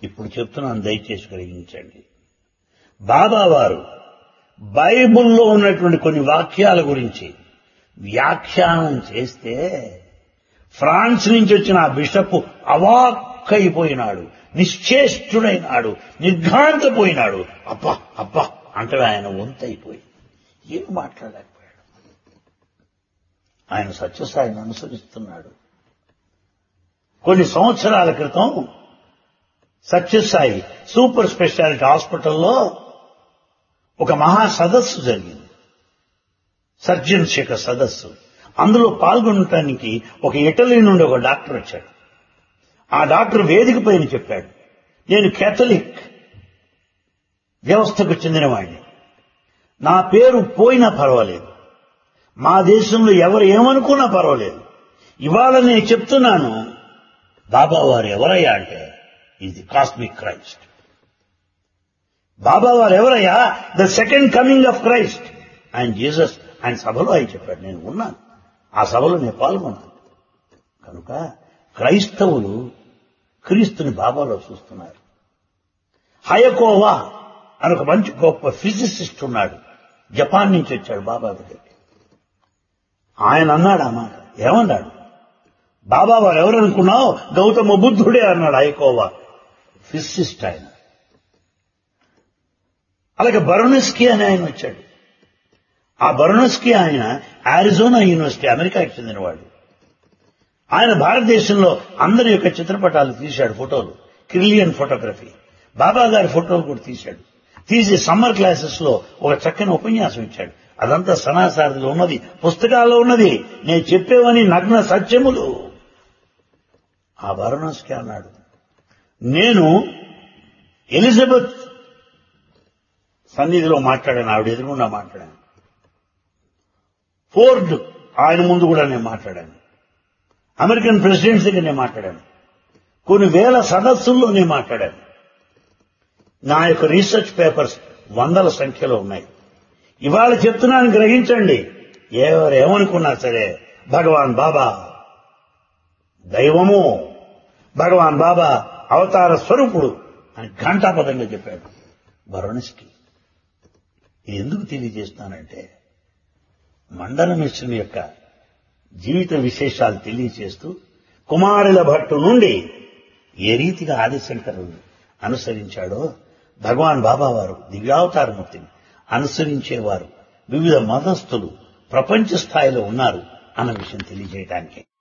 ఇప్పుడు చెప్తున్నాను దయచేసి గ్రహించండి బాబా వారు బైబిల్లో ఉన్నటువంటి కొన్ని వాక్యాల గురించి వ్యాఖ్యానం చేస్తే ఫ్రాన్స్ నుంచి వచ్చిన ఆ బిషప్ అవాక్కైపోయినాడు నిశ్చేష్టుడైనాడు నిర్ఘాంతపోయినాడు అబ్బా అబ్బా అంటే ఆయన వంతైపోయి ఏం మాట్లాడలేకపోయాడు ఆయన సత్యసాయిని అనుసరిస్తున్నాడు కొన్ని సంవత్సరాల క్రితం సత్యసాయి సూపర్ స్పెషాలిటీ హాస్పిటల్లో ఒక మహా సదస్సు జరిగింది సర్జన్స్ యొక్క సదస్సు అందులో పాల్గొనటానికి ఒక ఇటలీ నుండి ఒక డాక్టర్ వచ్చాడు ఆ డాక్టర్ వేదిక పైన చెప్పాడు నేను కేథలిక్ వ్యవస్థకు చెందినవాడిని నా పేరు పోయినా పర్వాలేదు మా దేశంలో ఎవరు ఏమనుకున్నా పర్వాలేదు ఇవాళ నేను చెప్తున్నాను బాబా వారు ఎవరయ్యా అంటే ఇది కాస్మిక్ క్రైస్ట్ బాబా వారు ఎవరయ్యా the second coming of Christ ఆయన జీసస్ ఆయన సభలో ఆయన చెప్పాడు నేను ఉన్నాను ఆ సభలో నేను పాల్గొన్నాను కనుక క్రైస్తవులు క్రీస్తుని బాబాలో చూస్తున్నారు హయకోవా అని ఒక మంచి గొప్ప ఫిజిసిస్ట్ ఉన్నాడు జపాన్ నుంచి వచ్చాడు బాబా దగ్గరికి ఆయన అన్నాడు ఆ మాట ఏమన్నాడు బాబా వారు ఎవరనుకున్నావు గౌతమ బుద్ధుడే అన్నాడు హయకోవా ఫిజిసిస్ట్ ఆయన అలాగే బరోనస్కి అని ఆయన వచ్చాడు ఆ బరోనస్కి ఆయన ఆరిజోనా యూనివర్సిటీ అమెరికాకి చెందినవాడు ఆయన భారతదేశంలో అందరి యొక్క చిత్రపటాలు తీశాడు ఫోటోలు క్రిలియన్ ఫోటోగ్రఫీ బాబా గారి ఫోటోలు కూడా తీశాడు తీసి సమ్మర్ క్లాసెస్ లో ఒక చక్కని ఉపన్యాసం ఇచ్చాడు అదంతా సనాసారదిలో ఉన్నది పుస్తకాల్లో ఉన్నది నేను చెప్పేవని నగ్న సత్యములు ఆ వారణాసికి అన్నాడు నేను ఎలిజబెత్ సన్నిధిలో మాట్లాడాను ఆవిడ ఎదురుగుండా మాట్లాడాను ఫోర్డ్ ఆయన ముందు కూడా నేను మాట్లాడాను అమెరికన్ ప్రెసిడెంట్స్ దగ్గర నేను మాట్లాడాను కొన్ని వేల సదస్సుల్లో నేను మాట్లాడాను నా యొక్క రీసెర్చ్ పేపర్స్ వందల సంఖ్యలో ఉన్నాయి ఇవాళ చెప్తున్నాను గ్రహించండి ఎవరు ఏమనుకున్నా సరే భగవాన్ బాబా దైవము భగవాన్ బాబా అవతార స్వరూపుడు అని ఘంటాపదంగా చెప్పాడు భరణిష్కి ఇది ఎందుకు తెలియజేస్తానంటే మండల మిశ్రుని యొక్క జీవిత విశేషాలు తెలియచేస్తూ కుమారుల భట్టు నుండి ఏ రీతిగా ఆదిశంకరుడు అనుసరించాడో భగవాన్ బాబా వారు దివ్యావతారమూర్తిని అనుసరించేవారు వివిధ మతస్థులు ప్రపంచ స్థాయిలో ఉన్నారు అన్న విషయం తెలియజేయటానికి